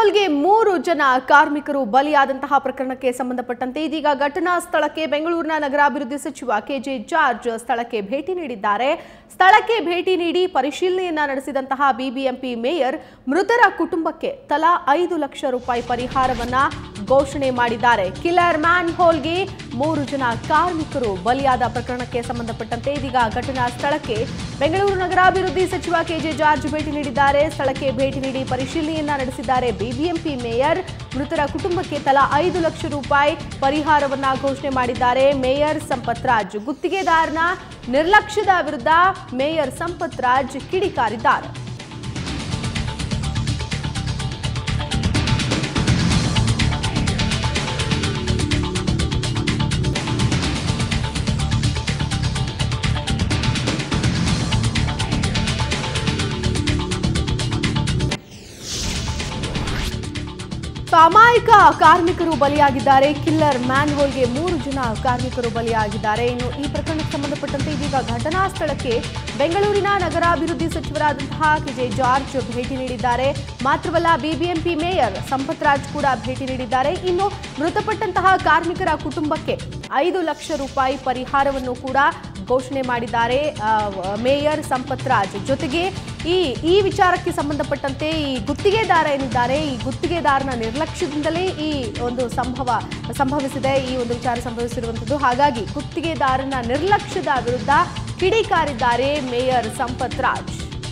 ಹೋಲ್ಗೆ ಮೂರು ಜನ ಕಾರ್ಮಿಕರು ಬಲಿಯಾದಂತಹ ಪ್ರಕರಣಕ್ಕೆ ಸಂಬಂಧಪಟ್ಟಂತೆ ಇದೀಗ ಘಟನಾ ಸ್ಥಳಕ್ಕೆ ಬೆಂಗಳೂರಿನ ನಗರಾಭಿವೃದ್ಧಿ ಸಚಿವ ಕೆಜೆ ಜಾರ್ಜ್ ಸ್ಥಳಕ್ಕೆ ಭೇಟಿ ನೀಡಿದ್ದಾರೆ ಸ್ಥಳಕ್ಕೆ ಭೇಟಿ ನೀಡಿ ಪರಿಶೀಲನೆಯನ್ನ ನಡೆಸಿದಂತಹ ಬಿಬಿಎಂಪಿ ಮೇಯರ್ ಮೃತರ ಕುಟುಂಬಕ್ಕೆ ತಲಾ ಐದು ಲಕ್ಷ ರೂಪಾಯಿ ಪರಿಹಾರವನ್ನ ಘೋಷಣೆ ಮಾಡಿದ್ದಾರೆ ಕಿಲ್ಲರ್ ಮ್ಯಾನ್ ಹೋಲ್ಗೆ ಮೂರು ಜನ ಕಾರ್ಮಿಕರು ಬಲಿಯಾದ ಪ್ರಕರಣಕ್ಕೆ ಸಂಬಂಧಪಟ್ಟಂತೆ ಇದೀಗ ಘಟನಾ ಸ್ಥಳಕ್ಕೆ ಬೆಂಗಳೂರು ನಗರಾಭಿವೃದ್ಧಿ ಸಚಿವ ಕೆಜೆ ಜಾರ್ಜ್ ಭೇಟಿ ನೀಡಿದ್ದಾರೆ ಸ್ಥಳಕ್ಕೆ ಭೇಟಿ ನೀಡಿ ಪರಿಶೀಲನೆಯನ್ನ ನಡೆಸಿದ್ದಾರೆ ಬಿಬಿಎಂಪಿ ಮೇಯರ್ ಮೃತರ ಕುಟುಂಬಕ್ಕೆ ತಲಾ ಐದು ಲಕ್ಷ ರೂಪಾಯಿ ಪರಿಹಾರವನ್ನ ಘೋಷಣೆ ಮಾಡಿದ್ದಾರೆ ಮೇಯರ್ ಸಂಪತ್ ರಾಜ್ ಗುತ್ತಿಗೆದಾರನ ನಿರ್ಲಕ್ಷ್ಯದ ವಿರುದ್ಧ ಮೇಯರ್ ಸಂಪತ್ ರಾಜ್ ಕಿಡಿಕಾರಿದ್ದಾರೆ ಸಾಮಾಯಿಕ ಕಾರ್ಮಿಕರು ಬಲಿಯಾಗಿದ್ದಾರೆ ಕಿಲ್ಲರ್ ಮ್ಯಾನ್ ಹೋಲ್ಗೆ ಮೂರು ಜನ ಕಾರ್ಮಿಕರು ಬಲಿಯಾಗಿದ್ದಾರೆ ಇನ್ನು ಈ ಪ್ರಕರಣಕ್ಕೆ ಸಂಬಂಧಪಟ್ಟಂತೆ ಇದೀಗ ಘಟನಾ ಸ್ಥಳಕ್ಕೆ ಬೆಂಗಳೂರಿನ ನಗರಾಭಿವೃದ್ಧಿ ಸಚಿವರಾದಂತಹ ಕೆಜೆ ಜಾರ್ಜ್ ಭೇಟಿ ನೀಡಿದ್ದಾರೆ ಮಾತ್ರವಲ್ಲ ಬಿಬಿಎಂಪಿ ಮೇಯರ್ ಸಂಪತ್ ರಾಜ್ ಕೂಡ ಭೇಟಿ ನೀಡಿದ್ದಾರೆ ಇನ್ನು ಮೃತಪಟ್ಟಂತಹ ಕಾರ್ಮಿಕರ ಕುಟುಂಬಕ್ಕೆ ಐದು ಲಕ್ಷ ರೂಪಾಯಿ ಪರಿಹಾರವನ್ನು ಕೂಡ ಘೋಷಣೆ ಮಾಡಿದ್ದಾರೆ ಆ, ಮೇಯರ್ ಸಂಪತ್ ರಾಜ್ ಜೊತೆಗೆ ಈ ಈ ವಿಚಾರಕ್ಕೆ ಸಂಬಂಧಪಟ್ಟಂತೆ ಈ ಗುತ್ತಿಗೆದಾರ ಏನಿದ್ದಾರೆ ಈ ಗುತ್ತಿಗೆದಾರನ ನಿರ್ಲಕ್ಷ್ಯದಿಂದಲೇ ಈ ಒಂದು ಸಂಭವ ಸಂಭವಿಸಿದೆ ಈ ಒಂದು ವಿಚಾರ ಸಂಭವಿಸಿರುವಂಥದ್ದು ಹಾಗಾಗಿ ಗುತ್ತಿಗೆದಾರನ ನಿರ್ಲಕ್ಷ್ಯದ ವಿರುದ್ಧ ಕಿಡಿಕಾರಿದ್ದಾರೆ ಮೇಯರ್ ಸಂಪತ್ ರಾಜ್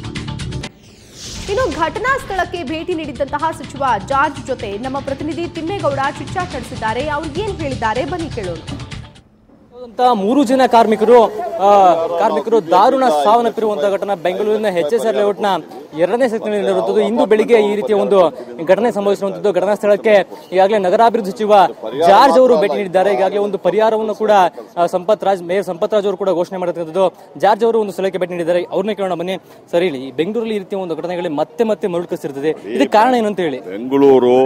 ಇನ್ನು ಘಟನಾ ಸ್ಥಳಕ್ಕೆ ಭೇಟಿ ನೀಡಿದ್ದಂತಹ ಸಚಿವ ಜಾರ್ಜ್ ಜೊತೆ ನಮ್ಮ ಪ್ರತಿನಿಧಿ ತಿಮ್ಮೇಗೌಡ ಚಿಟ್ಚಾಟ್ ನಡೆಸಿದ್ದಾರೆ ಅವ್ರು ಏನ್ ಹೇಳಿದ್ದಾರೆ ಬನ್ನಿ ಕೇಳೋಣ ಅಂತ ಮೂರು ಜನ ಕಾರ್ಮಿಕರು ಆ, ಕಾರ್ಮಿಕರು ದಾರುಣ ಸಾವನ್ನಪ್ಪಿರುವಂತಹ ಘಟನೆ ಬೆಂಗಳೂರಿನ ಎಚ್ ಎಸ್ ಆರ್ ಲೇಔಟ್ನ ಎರಡನೇ ಸೆಕ್ಷನ್ನಲ್ಲಿರುವಂಥದ್ದು ಇಂದು ಬೆಳಿಗ್ಗೆ ಈ ರೀತಿಯ ಒಂದು ಘಟನೆ ಸಂಭವಿಸಿರುವಂಥದ್ದು ಘಟನಾ ಸ್ಥಳಕ್ಕೆ ಈಗಾಗಲೇ ನಗರಾಭಿವೃದ್ಧಿ ಸಚಿವ ಜಾರ್ಜ್ ಅವರು ಭೇಟಿ ನೀಡಿದ್ದಾರೆ ಈಗಾಗಲೇ ಒಂದು ಪರಿಹಾರವನ್ನು ಕೂಡ ಆ, ಸಂಪತ್ ರಾಜ್ ಮೇಯರ್ ಸಂಪತ್ ರಾಜ್ ಅವರು ಕೂಡ ಘೋಷಣೆ ಮಾಡಿರ್ತಕ್ಕಂಥದ್ದು ಜಾರ್ಜ್ ಅವರು ಒಂದು ಸ್ಥಳಕ್ಕೆ ಭೇಟಿ ನೀಡಿದ್ದಾರೆ ಅವ್ರನ್ನೇ ಕೇಳೋಣ ಬನ್ನಿ ಸರಿ ಹೇಳಿ ಈ ಬೆಂಗಳೂರಲ್ಲಿ ಈ ರೀತಿಯ ಒಂದು ಘಟನೆಗಳು ಮತ್ತೆ ಮತ್ತೆ ಮರುಕಳಿಸಿರ್ತದೆ ಇದಕ್ಕೆ ಕಾರಣ ಏನಂತ ಹೇಳಿ ಬೆಂಗಳೂರು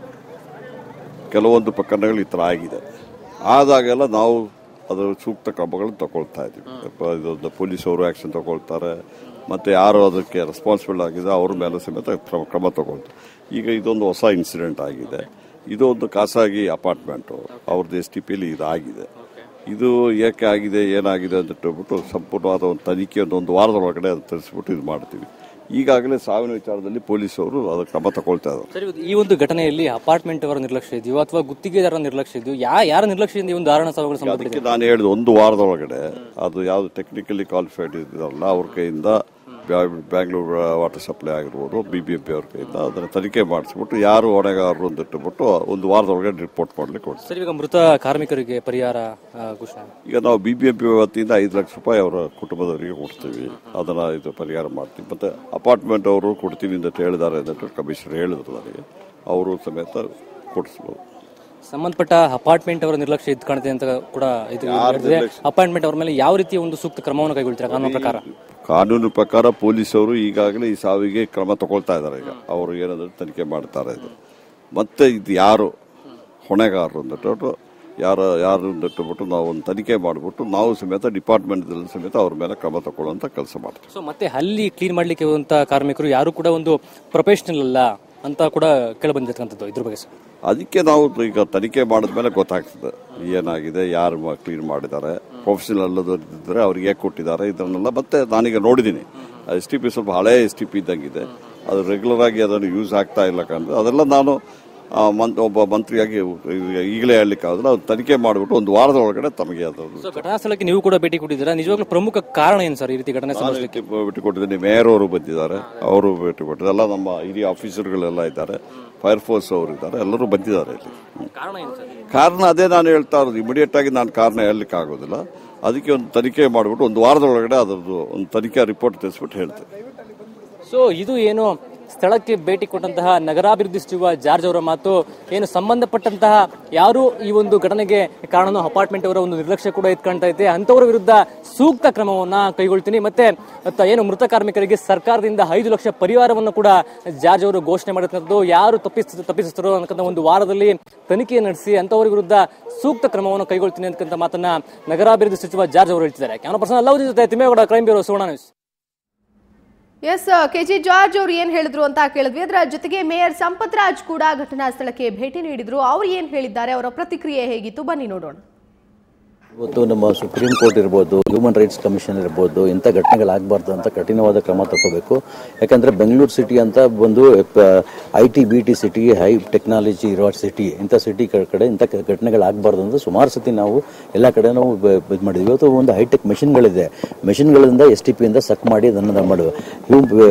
ಕೆಲವೊಂದು ಪ್ರಕರಣಗಳು ಈ ಥರ ಆಗಿದೆ ಆದಾಗೆಲ್ಲ ನಾವು ಅದರ ಸೂಕ್ತ ಕ್ರಮಗಳನ್ನು ತಗೊಳ್ತಾ ಇದ್ದೀವಿ ಪ- ಇದೊಂದು ಪೊಲೀಸ್ ಅವರು ಆಕ್ಷನ್ ತಗೊಳ್ತಾರೆ ಮತ್ತೆ ಯಾರು ಅದಕ್ಕೆ ರೆಸ್ಪಾನ್ಸಿಬಲ್ ಆಗಿದೆ ಅವ್ರ ಮೇಲೆ ಸಮೇತ ಕ್ರಮ ಕ್ರಮ ತಗೊಳ್ತಾರೆ ಈಗ ಇದೊಂದು ಹೊಸ ಇನ್ಸಿಡೆಂಟ್ ಆಗಿದೆ ಇದೊಂದು ಖಾಸಗಿ ಅಪಾರ್ಟ್ಮೆಂಟು ಅವ್ರದ್ದು ಎಸ್ ಟಿ ಪಿಲಿ ಇದಾಗಿದೆ ಇದು ಏಕೆ ಆಗಿದೆ ಏನಾಗಿದೆ ಅಂತ ಹೇಳ್ಬಿಟ್ಟು ಸಂಪೂರ್ಣವಾದ ಒಂದು ತನಿಖೆ ಒಂದು ಒಂದು ವಾರದೊಳಗಡೆ ಅದು ತರಿಸ್ಬಿಟ್ಟು ಇದು ಮಾಡ್ತೀವಿ ಈಗಾಗಲೇ ಸಾವಿನ ವಿಚಾರದಲ್ಲಿ ಪೊಲೀಸವರು ಅದಕ್ಕೆ ಕ್ರಮ ತಗೊಳ್ತಾ ಇದ್ದಾರೆ ಸರಿ ಈ ಒಂದು ಘಟನೆಯಲ್ಲಿ ಅಪಾರ್ಟ್ಮೆಂಟ್ ಅವರ ನಿರ್ಲಕ್ಷ್ಯ ಇದೆಯೋ ಅಥವಾ ಗುತ್ತಿಗೆದಾರರ ನಿರ್ಲಕ್ಷ್ಯ ಇದೆಯೋ ಯಾ ಯಾರ ನಿರ್ಲಕ್ಷ್ಯದಿಂದ ಈ ಒಂದು ದಾರುಣ ಸಾವುಗಳು ಸಂಭವಿಸಿದೆ ಅದಕ್ಕೆ ನಾನು ಹೇಳಿದ ಒಂದು ವಾರದೊಳಗಡೆ ಅದು ಯಾವ್ದು ಟೆಕ್ನಿಕಲಿ ಕ್ವಾಲಿಫೈಡ್ ಇದ್ದಾರಲ್ಲ ಅವ್ರ ಕೈಯಿಂದ ಬ್ಯಾ- ಬ್ಯಾಂಗ್ಳೂರ್ ವಾಟರ್ ಸಪ್ಲೈ ಆಗಿರ್ಬೋದು ಬಿ ಬಿ ಎಂ ಪಿ ಅವ್ರ ಕೈಯಿಂದ ಅದನ್ನ ತನಿಖೆ ಮಾಡಿಸ್ಬಿಟ್ಟು ಯಾರು ಹೊಣೆಗಾರರು ಅಂತ ಇಟ್ಟುಬಿಟ್ಟು ಒಂದು ವಾರದೊಳಗಡೆ ರಿಪೋರ್ಟ್ ಮಾಡ್ಲಿಕ್ಕೆ ಕೊಡ್ತೀವಿ ಸರಿ ಈಗ ಮೃತ ಕಾರ್ಮಿಕರಿಗೆ ಪರಿಹಾರ ಆ, ಘೋಷಣೆ ಈಗ ನಾವು ಬಿ ಬಿ ಎಂ ಪಿ ವತಿಯಿಂದ ಐದು ಲಕ್ಷ ರೂಪಾಯಿ ಅವರ ಕುಟುಂಬದವರಿಗೆ ಕೊಡ್ತೀವಿ ಅದನ್ನ ಇದು ಪರಿಹಾರ ಮಾಡ್ತೀವಿ ಮತ್ತೆ ಅಪಾರ್ಟ್ಮೆಂಟ್ ಅವರು ಕೊಡ್ತೀನಿ ಅಂತ ಹೇಳಿದ್ದಾರೆ ಅಂತ ಕಮಿಷನರ್ ಹೇಳಿದ್ರು ನನಗೆ ಅವರು ಸಮೇತ ಕೊಡಿಸ್ಬೋದು ಸಂಬಂಧಪಟ್ಟ ಅಪಾರ್ಟ್ಮೆಂಟ್ ಅವರ ನಿರ್ಲಕ್ಷ್ಯ ಇದ್ ಕಾಣುತ್ತೆ ಅಂತ ಕೂಡ ಇದು ಯಾರ ಹೇಳಿದೆ. ಅಪಾರ್ಟ್ಮೆಂಟ್ ಅವರ ಮೇಲೆ ಯಾವ ರೀತಿಯ ಒಂದು ಸೂಕ್ತ ಕ್ರಮವನ್ನು ಕೈಗೊಳ್ತೀರಾ ಕಾನೂನು ಪ್ರಕಾರ ಕಾನೂನು ಪ್ರಕಾರ ಪೊಲೀಸರು ಈಗಾಗಲೇ ಈ ಸಾವಿಗೆ ಕ್ರಮ ತಗೊಳ್ತಾ ಇದ್ದಾರೆ ಈಗ ಅವರು ಏನಾದರೂ ತನಿಖೆ ಮಾಡ್ತಾರೆ ಇದು ಮತ್ತೆ ಇದು ಯಾರು ಹೊಣೆಗಾರರು ಅಂದ್ಬಿಟ್ಟು ಯಾರ ಯಾರು ಅಂದ್ಬಿಟ್ಟು ನಾವು ಒಂದು ತನಿಖೆ ಮಾಡಿಬಿಟ್ಟು ನಾವು ಸಮೇತ ಡಿಪಾರ್ಟ್ಮೆಂಟ್ದಲ್ಲಿ ಸಮೇತ ಅವ್ರ ಮೇಲೆ ಕ್ರಮ ತಗೊಳ್ಳುವಂತ ಕೆಲಸ ಮಾಡ್ತೀವಿ ಸೊ ಮತ್ತೆ ಅಲ್ಲಿ ಕ್ಲೀನ್ ಮಾಡ್ಲಿಕ್ಕೆ ಹೋದಂತ ಕಾರ್ಮಿಕರು ಯಾರು ಕೂಡ ಒಂದು ಪ್ರೊಫೆಷನಲ್ ಅಲ್ಲ ಅಂತ ಕೂಡ ಕೇಳಿ ಬಂದಿರ್ತಕ್ಕಂಥದ್ದು ಇದ್ರ ಬಗ್ಗೆ ಸರ್ ಅದಕ್ಕೆ ನಾವು ಈಗ ತನಿಖೆ ಮಾಡಿದ್ಮೇಲೆ ಗೊತ್ತಾಗ್ತದೆ ಏನಾಗಿದೆ ಯಾರು ಕ್ಲೀನ್ ಮಾಡಿದ್ದಾರೆ ಪ್ರೊಫೆಷನಲ್ ಅಲ್ಲದಿದ್ದರೆ ಅವ್ರಿಗೆ ಹೇಗೆ ಕೊಟ್ಟಿದ್ದಾರೆ ಇದನ್ನೆಲ್ಲ ಮತ್ತೆ ನಾನೀಗ ನೋಡಿದ್ದೀನಿ ಎಸ್ ಟಿ ಪಿ ಸ್ವಲ್ಪ ಹಳೆ ಎಸ್ ಟಿ ಪಿ ಇದ್ದಂಗಿದೆ ಅದು ರೆಗ್ಯುಲರ್ ಆಗಿ ಅದನ್ನು ಯೂಸ್ ಆಗ್ತಾ ಇಲ್ಲ ಕಂಡು ಅದೆಲ್ಲ ನಾನು ಆ, ಮಂತ್ ಒಬ್ಬ ಮಂತ್ರಿಯಾಗಿ ಈಗಲೇ ಹೇಳಲಿಕ್ಕೆ ಆದ್ರೆ ಅದು ತನಿಖೆ ಮಾಡಿಬಿಟ್ಟು ಒಂದು ವಾರದ ಒಳಗಡೆ ತಮಗೆ ಅದನ್ನು ಸೊ ಘಟನಾ ಸ್ಥಳಕ್ಕೆ ನೀವು ಕೂಡ ಭೇಟಿ ಕೊಟ್ಟಿದ್ದೀರಾ ನಿಜವಾಗ್ಲೂ ಪ್ರಮುಖ ಕಾರಣ ಏನು ಸರ್ ಈ ರೀತಿ ಘಟನೆ ಸಂಭವಿಸಲಿಕ್ಕೆ ಭೇಟಿ ಕೊಟ್ಟಿದ್ದೀನಿ ಮೇಯರ್ ಅವರು ಬಂದಿದ್ದಾರೆ ಅವರು ಭೇಟಿ ಕೊಟ್ಟಿದ್ದಾರೆ ಎಲ್ಲ ನಮ್ಮ ಹಿರಿಯ ಆಫೀಸರ್ಗಳೆಲ್ಲ ಇದ್ದಾರೆ ಫೈರ್ ಫೋರ್ಸ್ ಅವರು ಇದ್ದಾರೆ ಎಲ್ಲರೂ ಬಂದಿದ್ದಾರೆ ಇಲ್ಲಿ ಹ್ಮ್. ಕಾರಣ ಏನು ಸರ್ ಕಾರಣ ಅದೇ ನಾನು ಹೇಳ್ತಾ ಇರೋದು ಇಮಿಡಿಯೇಟ್ ಆಗಿ ನಾನು ಕಾರಣ ಹೇಳಲಿಕ್ಕೆ ಆಗೋದಿಲ್ಲ ಅದಕ್ಕೆ ಒಂದು ತನಿಖೆ ಮಾಡಿಬಿಟ್ಟು ಒಂದು ವಾರದೊಳಗಡೆ ಅದರದ್ದು ಒಂದು ತನಿಖೆ ರಿಪೋರ್ಟ್ ತೆಗೆಸ್ಬಿಟ್ಟು ಹೇಳ್ತೇನೆ ಸೊ ಇದು ಏನು ಸ್ಥಳಕ್ಕೆ ಭೇಟಿ ಕೊಟ್ಟಂತಹ ನಗರಾಭಿವೃದ್ಧಿ ಸಚಿವ ಜಾರ್ಜ್ ಅವರ ಮಾತು ಏನು ಸಂಬಂಧಪಟ್ಟಂತಹ ಯಾರು ಈ ಒಂದು ಘಟನೆಗೆ ಕಾರಣ ಅಪಾರ್ಟ್ಮೆಂಟ್ ಅವರ ಒಂದು ನಿರ್ಲಕ್ಷ್ಯ ಕೂಡ ಇಟ್ಕೊಳ್ತಾ ಇದೆ ಅಂತವರ ವಿರುದ್ಧ ಸೂಕ್ತ ಕ್ರಮವನ್ನ ಕೈಗೊಳ್ತೀನಿ ಮತ್ತೆ ಮತ್ತ ಏನು ಮೃತ ಕಾರ್ಮಿಕರಿಗೆ ಸರ್ಕಾರದಿಂದ ಐದು ಲಕ್ಷ ಪರಿಹಾರವನ್ನು ಕೂಡ ಜಾರ್ಜ್ ಅವರು ಘೋಷಣೆ ಮಾಡಿರ್ತಕ್ಕಂಥದ್ದು ಯಾರು ತಪ್ಪಿಸ್ ತಪ್ಪಿಸಿದ್ರು ಅನ್ನತಕ್ಕಂಥ ಒಂದು ವಾರದಲ್ಲಿ ತನಿಖೆ ನಡೆಸಿ ಅಂತವರ ವಿರುದ್ಧ ಸೂಕ್ತ ಕ್ರಮವನ್ನು ಕೈಗೊಳ್ತೀನಿ ಅಂತಕ್ಕಂಥ ಮಾತನ್ನ ನಗರಾಭಿವೃದ್ಧಿ ಸಚಿವ ಜಾರ್ಜ್ ಅವರು ಹೇಳ್ತಿದ್ದಾರೆ ಕ್ಯಾಮರಾ ಪರ್ಸನ್ ಅಲ್ಲವದಿ ಜೊತೆ Thimmegowda crime bureau Suvarna news S K G George ಅವರು ಏನ್ ಹೇಳಿದ್ರು ಅಂತ ಕೇಳಿದ್ವಿ ಅದರ ಜೊತೆಗೆ ಮೇಯರ್ ಸಂಪತ್ ರಾಜ್ ಕೂಡ ಘಟನಾ ಸ್ಥಳಕ್ಕೆ ಭೇಟಿ ನೀಡಿದ್ರು ಅವ್ರು ಏನ್ ಹೇಳಿದ್ದಾರೆ ಅವರ ಪ್ರತಿಕ್ರಿಯೆ ಹೇಗಿತ್ತು ಬನ್ನಿ ನೋಡೋಣ ಇವತ್ತು ನಮ್ಮ ಸುಪ್ರೀಂ ಕೋರ್ಟ್ ಇರ್ಬೋದು ಹ್ಯೂಮನ್ ರೈಟ್ಸ್ ಕಮಿಷನ್ ಇರ್ಬೋದು ಇಂಥ ಘಟನೆಗಳಾಗಬಾರ್ದು ಅಂತ ಕಠಿಣವಾದ ಕ್ರಮ ತಗೋಬೇಕು ಯಾಕಂದರೆ ಬೆಂಗಳೂರು ಸಿಟಿ ಅಂತ ಒಂದು I T B T city high technology ಇರೋ ಸಿಟಿ ಇಂಥ ಸಿಟಿ ಕಡೆ ಇಂಥ ಕ- ಘಟನೆಗಳಾಗಬಾರ್ದು ಅಂತ ಸುಮಾರು ಸತಿ ನಾವು ಎಲ್ಲ ಕಡೆ ನಾವು ಇದು ಮಾಡಿದ್ವಿ ಇವತ್ತು ಒಂದು ಹೈಟೆಕ್ ಮೆಷಿನ್ಗಳಿದೆ ಮೆಷಿನ್ಗಳಿಂದ ಎಸ್ ಟಿ ಪಿಯಿಂದ ಸಕ್ ಮಾಡಿ ಅದನ್ನು ಮಾಡೋದು ಇವು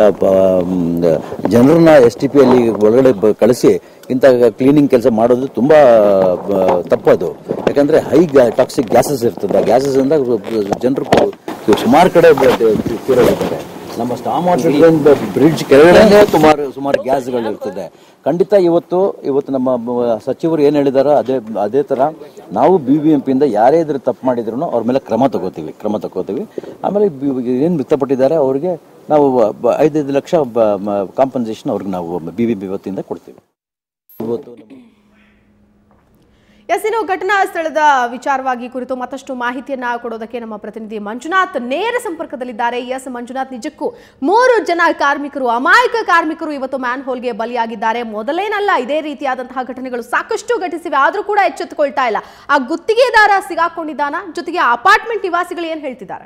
ಜನರನ್ನ ಎಸ್ ಟಿ ಪಿಯಲ್ಲಿ ಒಳಗಡೆ ಬ- ಕಳಿಸಿ ಇಂಥ ಕ್ಲೀನಿಂಗ್ ಕೆಲಸ ಮಾಡೋದು ತುಂಬ ತಪ್ಪದು ಯಾಕಂದ್ರೆ ಹೈ ಟಾಕ್ಸಿಕ್ ಗ್ಯಾಸಸ್ ಇರ್ತದೆ ಆ ಗ್ಯಾಸಸ್ ಇಂದ ಜನರು ಸುಮಾರು ಕಡೆ ತೀರೋಗಿದ್ದಾರೆ ನಮ್ಮ ಸ್ಟಾಮ್ ಬ್ರಿಡ್ಜ್ ಕೆಳಗಡೆ ಸುಮಾರು ಸುಮಾರು ಗ್ಯಾಸ್ಗಳು ಇರ್ತದೆ ಖಂಡಿತ ಇವತ್ತು ಇವತ್ತು ನಮ್ಮ ಮ- ಸಚಿವರು ಏನು ಹೇಳಿದಾರೋ ಅದೇ ಅದೇ ಥರ ನಾವು ಬಿ ಬಿ ಎಂ ಪಿಯಿಂದ ಯಾರೇ ಇದ್ರೆ ತಪ್ಪು ಮಾಡಿದ್ರು ಅವ್ರ ಮೇಲೆ ಕ್ರಮ ತಗೋತೀವಿ ಕ್ರಮ ತಗೋತೀವಿ ಆಮೇಲೆ ಏನು ವ್ಯಕ್ತಪಟ್ಟಿದ್ದಾರೆ ಅವ್ರಿಗೆ ನಾವು ಬ- ಐದೈದು ಲಕ್ಷ ಕಾಂಪನ್ಸೇಷನ್ ಅವ್ರಿಗೆ ನಾವು ಬಿ ಬಿ ಎಂ ವತಿಯಿಂದ ಕೊಡ್ತೀವಿ ಇವತ್ತು ನಮ್ಮ ಎಸ್ ಇನ್ನು ಘಟನಾ ಸ್ಥಳದ ವಿಚಾರವಾಗಿ ಕುರಿತು ಮತ್ತಷ್ಟು ಮಾಹಿತಿಯನ್ನ ಕೊಡೋದಕ್ಕೆ ನಮ್ಮ ಪ್ರತಿನಿಧಿ ಮಂಜುನಾಥ್ ನೇರ ಸಂಪರ್ಕದಲ್ಲಿದ್ದಾರೆ ಎಸ್ ಮಂಜುನಾಥ್ ನಿಜಕ್ಕೂ ಮೂರು ಜನ ಕಾರ್ಮಿಕರು ಅಮಾಯಕ ಕಾರ್ಮಿಕರು ಇವತ್ತು ಮ್ಯಾನ್ ಹೋಲ್ಗೆ ಬಲಿಯಾಗಿದ್ದಾರೆ ಮೊದಲೇನಲ್ಲ ಇದೇ ರೀತಿಯಾದಂತಹ ಘಟನೆಗಳು ಸಾಕಷ್ಟು ಘಟಿಸಿವೆ ಆದ್ರೂ ಕೂಡ ಎಚ್ಚೆತ್ತುಕೊಳ್ತಾ ಇಲ್ಲ ಆ ಗುತ್ತಿಗೆದಾರ ಸಿಗಾಕೊಂಡಿದ್ದಾನ ಜೊತೆಗೆ ಅಪಾರ್ಟ್ಮೆಂಟ್ ನಿವಾಸಿಗಳು ಏನ್ ಹೇಳ್ತಿದ್ದಾರೆ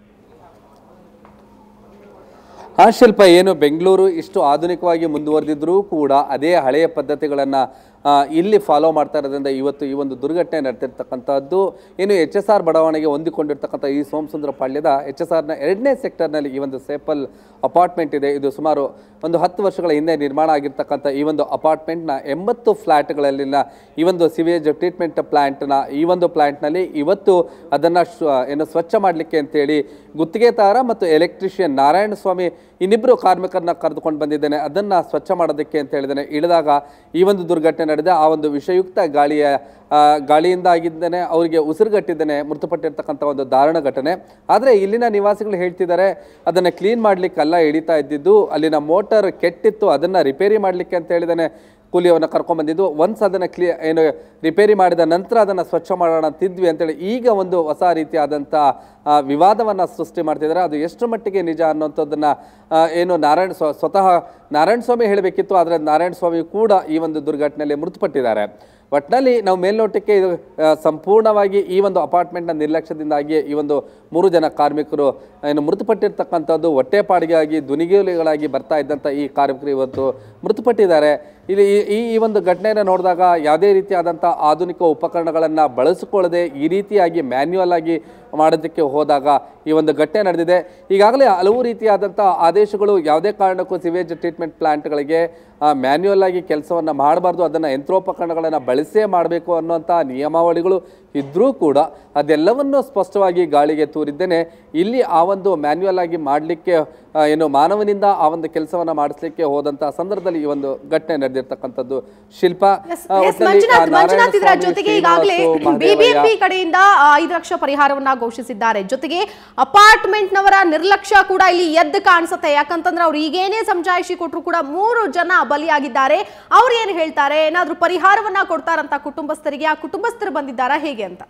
ಆ ಶಿಲ್ಪ ಏನು ಬೆಂಗಳೂರು ಇಷ್ಟು ಆಧುನಿಕವಾಗಿ ಮುಂದುವರೆದಿದ್ರೂ ಕೂಡ ಅದೇ ಹಳೆಯ ಪದ್ಧತಿಗಳನ್ನು ಇಲ್ಲಿ ಫಾಲೋ ಮಾಡ್ತಾ ಇರೋದ್ರಿಂದ ಇವತ್ತು ಈ ಒಂದು ದುರ್ಘಟನೆ ನಡೆದಿರ್ತಕ್ಕಂಥದ್ದು ಏನು ಎಚ್ ಎಸ್ ಆರ್ ಬಡಾವಣೆಗೆ ಹೊಂದಿಕೊಂಡಿರ್ತಕ್ಕಂಥ ಈ ಸೋಮಸುಂದರ ಪಾಳ್ಯದ ಎಚ್ ಎಸ್ ಆರ್ನ ಎರಡನೇ ಸೆಕ್ಟರ್ನಲ್ಲಿ ಈ ಒಂದು ಸೇಪಲ್ ಅಪಾರ್ಟ್ಮೆಂಟ್ ಇದೆ ಇದು ಸುಮಾರು ಒಂದು ಹತ್ತು ವರ್ಷಗಳ ಹಿಂದೆ ನಿರ್ಮಾಣ ಆಗಿರ್ತಕ್ಕಂಥ ಈ ಒಂದು ಅಪಾರ್ಟ್ಮೆಂಟ್ನ ಎಂಬತ್ತು ಫ್ಲ್ಯಾಟ್ಗಳಲ್ಲಿನ ಈ ಒಂದು ಸಿವೇಜ್ ಟ್ರೀಟ್ಮೆಂಟ್ ಪ್ಲ್ಯಾಂಟ್ನ ಈ ಒಂದು ಪ್ಲ್ಯಾಂಟ್ನಲ್ಲಿ ಇವತ್ತು ಅದನ್ನು ಏನು ಸ್ವಚ್ಛ ಮಾಡಲಿಕ್ಕೆ ಅಂತೇಳಿ ಗುತ್ತಿಗೆದಾರ ಮತ್ತು ಎಲೆಕ್ಟ್ರಿಷಿಯನ್ ನಾರಾಯಣ ಸ್ವಾಮಿ ಇನ್ನಿಬ್ಬರು ಕಾರ್ಮಿಕರನ್ನ ಕರೆದುಕೊಂಡು ಬಂದಿದ್ದೇನೆ ಅದನ್ನು ಸ್ವಚ್ಛ ಮಾಡೋದಕ್ಕೆ ಅಂತ ಹೇಳಿದ್ದೇನೆ ಇಳಿದಾಗ ಈ ಒಂದು ದುರ್ಘಟನೆ ನಡೆದ ಆ ಒಂದು ವಿಷಯುಕ್ತ ಗಾಳಿಯ ಆ, ಗಾಳಿಯಿಂದ ಆಗಿದ್ದೇನೆ ಅವರಿಗೆ ಉಸಿರುಗಟ್ಟಿದ್ದೇನೆ ಮೃತಪಟ್ಟಿರ್ತಕ್ಕಂಥ ಒಂದು ದಾರುಣ ಘಟನೆ ಆದರೆ ಇಲ್ಲಿನ ನಿವಾಸಿಗಳು ಹೇಳ್ತಿದ್ದಾರೆ ಅದನ್ನು ಕ್ಲೀನ್ ಮಾಡಲಿಕ್ಕೆಲ್ಲ ಹಿಡಿತಾ ಇದ್ದಿದ್ದು ಅಲ್ಲಿನ ಮೋಟರ್ ಕೆಟ್ಟಿತ್ತು ಅದನ್ನು ರಿಪೇರಿ ಮಾಡಲಿಕ್ಕೆ ಅಂತ ಹೇಳಿದಾನೆ ಕೂಲಿಯವನ್ನ ಕರ್ಕೊಂಡ್ಬಂದಿದ್ದು ಒನ್ಸ್ ಅದನ್ನು ಕ್ಲೀ ಏನು ರಿಪೇರಿ ಮಾಡಿದ ನಂತರ ಅದನ್ನು ಸ್ವಚ್ಛ ಮಾಡೋಣ ತಿದ್ವಿ ಅಂತೇಳಿ ಈಗ ಒಂದು ಹೊಸ ರೀತಿಯಾದಂಥ ಆ, ವಿವಾದವನ್ನ ಸೃಷ್ಟಿ ಮಾಡ್ತಿದ್ದಾರೆ ಅದು ಎಷ್ಟು ಮಟ್ಟಿಗೆ ನಿಜ ಅನ್ನೋಂಥದ್ದನ್ನ ಆ, ಏನು ನಾರಾಯಣ ಸ್ವ ಸ್ವತಃ ನಾರಾಯಣ ಸ್ವಾಮಿ ಹೇಳಬೇಕಿತ್ತು ಆದರೆ ನಾರಾಯಣ ಸ್ವಾಮಿ ಕೂಡ ಈ ಒಂದು ದುರ್ಘಟನೆಯಲ್ಲಿ ಮೃತಪಟ್ಟಿದ್ದಾರೆ ಒಟ್ಟಿನಲ್ಲಿ ನಾವು ಮೇಲ್ನೋಟಕ್ಕೆ ಇದು ಆ, ಸಂಪೂರ್ಣವಾಗಿ ಈ ಒಂದು ಅಪಾರ್ಟ್ಮೆಂಟ್ನ ನಿರ್ಲಕ್ಷ್ಯದಿಂದಾಗಿ ಈ ಒಂದು ಮೂರು ಜನ ಕಾರ್ಮಿಕರು ಏನು ಮೃತಪಟ್ಟಿರ್ತಕ್ಕಂಥದ್ದು ಹೊಟ್ಟೆಪಾಡಿಗಾಗಿ ಧ್ವನಿಗೇಲಿಗಳಾಗಿ ಬರ್ತಾ ಇದ್ದಂಥ ಈ ಕಾರ್ಮಿಕರು ಇವತ್ತು ಮೃತಪಟ್ಟಿದ್ದಾರೆ ಇಲ್ಲಿ ಈ- ಈ ಈ ಒಂದು ಘಟನೆಯನ್ನು ನೋಡಿದಾಗ ಯಾವುದೇ ರೀತಿಯಾದಂಥ ಆಧುನಿಕ ಉಪಕರಣಗಳನ್ನು ಬಳಸಿಕೊಳ್ಳದೆ ಈ ರೀತಿಯಾಗಿ ಮ್ಯಾನ್ಯುಯಲ್ ಆಗಿ ಮಾಡೋದಕ್ಕೆ ಹೋದಾಗ ಈ ಒಂದು ಘಟನೆ ನಡೆದಿದೆ ಈಗಾಗಲೇ ಹಲವು ರೀತಿಯಾದಂಥ ಆದೇಶಗಳು ಯಾವುದೇ ಕಾರಣಕ್ಕೂ ಸಿವೇಜ್ ಟ್ರೀಟ್ಮೆಂಟ್ ಪ್ಲಾಂಟ್ಗಳಿಗೆ ಮ್ಯಾನ್ಯುಯಲ್ ಆಗಿ ಕೆಲಸವನ್ನು ಮಾಡಬಾರ್ದು ಅದನ್ನು ಯಂತ್ರೋಪಕರಣಗಳನ್ನು ಬಳಸೇ ಮಾಡಬೇಕು ಅನ್ನುವಂಥ ನಿಯಮಾವಳಿಗಳು ಇದ್ದರೂ ಕೂಡ ಅದೆಲ್ಲವನ್ನು ಸ್ಪಷ್ಟವಾಗಿ ಗಾಳಿಗೆ ತೂರಿದ್ದೇನೆ ಇಲ್ಲಿ ಆ ಒಂದು ಮ್ಯಾನ್ಯುಯಲ್ ಆಗಿ ಮಾಡಲಿಕ್ಕೆ ಏನು ಮಾನವನಿಂದ ಆ ಒಂದು ಕೆಲಸವನ್ನು ಮಾಡಿಸ್ಲಿಕ್ಕೆ ಹೋದಂಥ ಸಂದರ್ಭದಲ್ಲಿ ಈ ಒಂದು ಘಟನೆ ನಡೆದಿರ್ತಕ್ಕಂಥದ್ದು ಶಿಲ್ಪ ಎಸ್ ಆ, ಎಸ್ ಒಟ್ಟಿನಲ್ಲಿ, ಆ, ಮಂಜುನಾಥ್ ನಾರಾಯಣ ಮಂಜುನಾಥ್ ಇದರ ಸ್ವಾಮಿ, ಜೊತೆಗೆ ಈಗಾಗಲೇ ಶ್ರೀನಿವಾಸು, ಬಿಬಿಎಂಪಿ ಮಹದೇವಯ್ಯ, ಕಡೆಯಿಂದ ಆ, ಐದು ಲಕ್ಷ ಪರಿಹಾರವನ್ನ ಘೋಷಿಸಿದ್ದಾರೆ ಜೊತೆಗೆ ಅಪಾರ್ಟ್ಮೆಂಟ್ ನವರ ನಿರ್ಲಕ್ಷ್ಯ ಕೂಡ ಇಲ್ಲಿ ಎದ್ದು ಕಾಣಿಸುತ್ತೆ ಯಾಕಂತಂದ್ರೆ ಅವ್ರು ಈಗೇನೇ ಸಮಜಾಯಿಷಿ ಕೊಟ್ಟರು ಕೂಡ ಮೂರು ಜನ ಬಲಿಯಾಗಿದ್ದಾರೆ ಅವ್ರು ಏನ್ ಹೇಳ್ತಾರೆ ಏನಾದ್ರೂ ಪರಿಹಾರವನ್ನ ಕೊಡ್ತಾರಂತ ಕುಟುಂಬಸ್ಥರಿಗೆ ಆ ಕುಟುಂಬಸ್ಥರು ಬಂದಿದ್ದಾರಾ ಹೇಗೆ ಅಂತ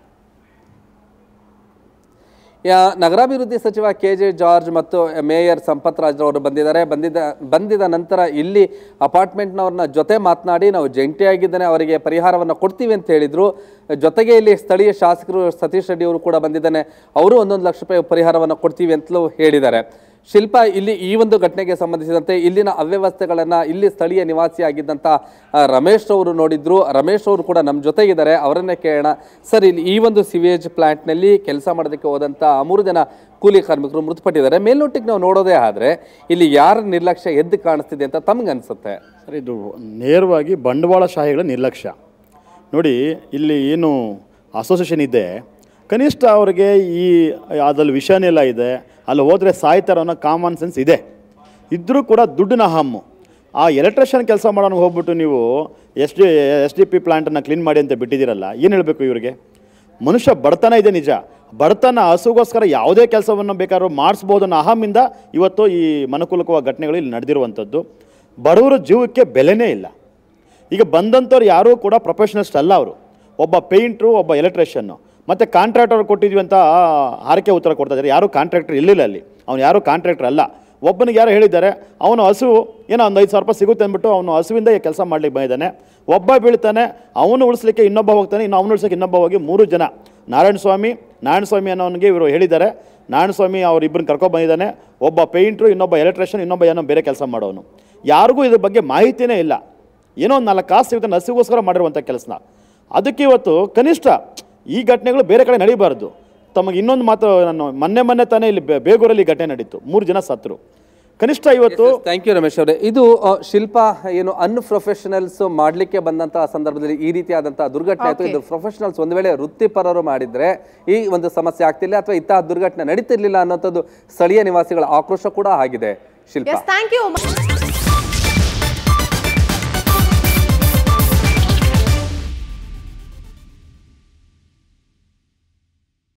ಯಾ- ನಗರಾಭಿವೃದ್ಧಿ ಸಚಿವ ಕೆ ಜೆ ಜಾರ್ಜ್ ಮತ್ತು ಮೇಯರ್ ಸಂಪತ್ ರಾಜ್ ಅವರು ಬಂದಿದ್ದಾರೆ ಬಂದಿದ್ದ ಬಂದಿದ ನಂತರ ಇಲ್ಲಿ ಅಪಾರ್ಟ್ಮೆಂಟ್ನವ್ರನ್ನ ಜೊತೆ ಮಾತನಾಡಿ ನಾವು ಜಂಟಿಯಾಗಿದ್ದೇನೆ ಅವರಿಗೆ ಪರಿಹಾರವನ್ನು ಕೊಡ್ತೀವಿ ಅಂತ ಹೇಳಿದ್ರು ಜೊತೆಗೆ ಇಲ್ಲಿ ಸ್ಥಳೀಯ ಶಾಸಕರು ಸತೀಶ್ ರೆಡ್ಡಿ ಅವರು ಕೂಡ ಬಂದಿದ್ದಾನೆ ಅವರು ಒಂದೊಂದು ಲಕ್ಷ ರೂಪಾಯಿ ಪರಿಹಾರವನ್ನು ಕೊಡ್ತೀವಿ ಅಂತಲೂ ಹೇಳಿದ್ದಾರೆ ಶಿಲ್ಪ ಇಲ್ಲಿ ಈ ಒಂದು ಘಟನೆಗೆ ಸಂಬಂಧಿಸಿದಂತೆ ಇಲ್ಲಿನ ಅವ್ಯವಸ್ಥೆಗಳನ್ನು ಇಲ್ಲಿ ಸ್ಥಳೀಯ ನಿವಾಸಿಯಾಗಿದ್ದಂಥ ಆ, ರಮೇಶ್ ಅವರು ನೋಡಿದ್ರು ರಮೇಶ್ ಅವರು ಕೂಡ ನಮ್ಮ ಜೊತೆಗಿದ್ದಾರೆ ಅವರನ್ನೇ ಕೇಳೋಣ ಸರ್ ಇಲ್ಲಿ ಈ ಒಂದು ಸಿವೇಜ್ ಪ್ಲಾಂಟ್ನಲ್ಲಿ ಕೆಲಸ ಮಾಡೋದಕ್ಕೆ ಹೋದಂಥ ಮೂರು ಜನ ಕೂಲಿ ಕಾರ್ಮಿಕರು ಮೃತಪಟ್ಟಿದ್ದಾರೆ ಮೇಲ್ನೋಟಕ್ಕೆ ನಾವು ನೋಡೋದೇ ಆದರೆ ಇಲ್ಲಿ ಯಾರ ನಿರ್ಲಕ್ಷ್ಯ ಎದ್ದು ಕಾಣಿಸ್ತಿದೆ ಅಂತ ತಮ್ಗನ್ಸುತ್ತೆ ಸರ್ ಇದು ನೇರವಾಗಿ ಬಂಡವಾಳಶಾಹಿಗಳ ನಿರ್ಲಕ್ಷ್ಯ ನೋಡಿ ಇಲ್ಲಿ ಏನು ಅಸೋಸಿಯೇಷನ್ ಇದೆ ಕನಿಷ್ಠ ಅವ್ರಿಗೆ ಈ ಅದ್ರಲ್ಲಿ ವಿಷಯನೆಲ್ಲ ಇದೆ ಅಲ್ಲಿ ಹೋದರೆ ಸಾಯ್ತಾರೆ ಅನ್ನೋ ಕಾಮನ್ ಸೆನ್ಸ್ ಇದೆ ಇದ್ದರೂ ಕೂಡ ದುಡ್ಡಿನ ಹಮ್ಮು ಆ ಎಲೆಕ್ಟ್ರಿಷಿಯನ್ ಕೆಲಸ ಮಾಡೋಣ ಹೋಗ್ಬಿಟ್ಟು ನೀವು S D S D P ಪ್ಲಾಂಟನ್ನು ಕ್ಲೀನ್ ಮಾಡಿ ಅಂತ ಬಿಟ್ಟಿದ್ದೀರಲ್ಲ ಏನು ಹೇಳಬೇಕು ಇವರಿಗೆ ಮನುಷ್ಯ ಬಡತನ ಇದೆ ನಿಜ ಬಡತನ ಹಸುಗೋಸ್ಕರ ಯಾವುದೇ ಕೆಲಸವನ್ನು ಬೇಕಾದ್ರೂ ಮಾಡಿಸ್ಬೋದು ಅನ್ನೋ ಅಹಮಿಂದ ಇವತ್ತು ಈ ಮನುಕುಲಕುವ ಘಟನೆಗಳು ಇಲ್ಲಿ ನಡೆದಿರುವಂಥದ್ದು ಬಡವರ ಜೀವಕ್ಕೆ ಬೆಲೆನೇ ಇಲ್ಲ ಈಗ ಬಂದಂಥವ್ರು ಯಾರೂ ಕೂಡ ಪ್ರೊಫೆಷನಲ್ಸ್ಟ್ ಅಲ್ಲ ಅವರು ಒಬ್ಬ ಪೇಂಟ್ರು ಒಬ್ಬ ಎಲೆಕ್ಟ್ರಿಷಿಯನ್ನು ಮತ್ತು ಕಾಂಟ್ರಾಕ್ಟರ್ ಕೊಟ್ಟಿದ್ವಿ ಅಂತ ಹಾರಕೆ ಉತ್ತರ ಕೊಡ್ತಾ ಇದ್ದಾರೆ ಯಾರೂ ಕಾಂಟ್ರಾಕ್ಟರ್ ಇರಲಿಲ್ಲ ಅಲ್ಲಿ ಅವ್ನು ಯಾರೂ ಕಾಂಟ್ರಾಕ್ಟರ್ ಅಲ್ಲ ಒಬ್ಬನಿಗೆ ಯಾರು ಹೇಳಿದ್ದಾರೆ ಅವನು ಹಸು ಏನೋ ಒಂದು ಐದು ಸಾವಿರ ರೂಪಾಯಿ ಸಿಗುತ್ತೆ ಅಂದ್ಬಿಟ್ಟು ಅವನು ಹಸುವಿಂದ ಕೆಲಸ ಮಾಡ್ಲಿಕ್ಕೆ ಬಂದಿದ್ದಾನೆ ಒಬ್ಬ ಬೀಳ್ತಾನೆ ಅವನು ಉಳಿಸ್ಲಿಕ್ಕೆ ಇನ್ನೊಬ್ಬ ಹೋಗ್ತಾನೆ ಇನ್ನು ಅವನು ಉಳಿಸಲಿಕ್ಕೆ ಇನ್ನೊಬ್ಬ ಹೋಗಿ ಮೂರು ಜನ ನಾರಾಯಣ ಸ್ವಾಮಿ ನಾರಾಯಣ ಸ್ವಾಮಿ ಅನ್ನೋನಿಗೆ ಇವರು ಹೇಳಿದ್ದಾರೆ ನಾರಾಯಣ ಸ್ವಾಮಿ ಅವ್ರು ಇಬ್ಬರನ್ನ ಕರ್ಕೊಂಡು ಬಂದಿದ್ದಾನೆ ಒಬ್ಬ ಪೇಂಟ್ರು ಇನ್ನೊಬ್ಬ ಎಲೆಕ್ಟ್ರಿಷಿಯನ್ ಇನ್ನೊಬ್ಬ ಏನೋ ಬೇರೆ ಕೆಲಸ ಮಾಡೋನು ಯಾರಿಗೂ ಇದ್ರ ಬಗ್ಗೆ ಮಾಹಿತಿನೇ ಇಲ್ಲ ಏನೋ ಒಂದು ನಾಲ್ಕು ಕಾಸು ಸಿಗುತ್ತೆ ಹಸಿಗೋಸ್ಕರ ಮಾಡಿರುವಂಥ ಕೆಲಸನ ಅದಕ್ಕೆ ಇವತ್ತು ಕನಿಷ್ಠ ಈ ಘಟನೆಗಳು ಬೇರೆ ಕಡೆ ನಡೀಬಾರ್ದು ತಮಗೆ ಇನ್ನೊಂದು ಮಾತು ನಾನು ಮೊನ್ನೆ ಮೊನ್ನೆ ತಾನೇ ಇಲ್ಲಿ ಬೇ- ಬೇಗೂರಲ್ಲಿ ಘಟನೆ ನಡೀತು ಮೂರು ಜನ ಸತ್ರು ಕನಿಷ್ಠ ಇವತ್ತು ಥ್ಯಾಂಕ್ ಯು ರಮೇಶ್ ಅವರೇ ಇದು ಆ, ಶಿಲ್ಪ ಏನು ಅನ್ಪ್ರೊಫೆಷನಲ್ಸ್ ಮಾಡ್ಲಿಕ್ಕೆ ಬಂದಂತಹ ಸಂದರ್ಭದಲ್ಲಿ ಈ ರೀತಿಯಾದಂತಹ ದುರ್ಘಟನೆ ಆಯ್ತು ಇದು ಪ್ರೊಫೆಷನಲ್ಸ್ ಒಂದು ವೇಳೆ ವೃತ್ತಿಪರರು ಮಾಡಿದ್ರೆ ಈ ಒಂದು ಸಮಸ್ಯೆ ಆಗ್ತಿಲ್ಲ ಅಥವಾ ಇಂತಹ ದುರ್ಘಟನೆ ನಡೀತಿರ್ಲಿಲ್ಲ ಅನ್ನೋಂಥದ್ದು ಸ್ಥಳೀಯ ನಿವಾಸಿಗಳ ಆಕ್ರೋಶ ಕೂಡ ಆಗಿದೆ ಶಿಲ್ಪ ಎಸ್ ಥ್ಯಾಂಕ್ ಯು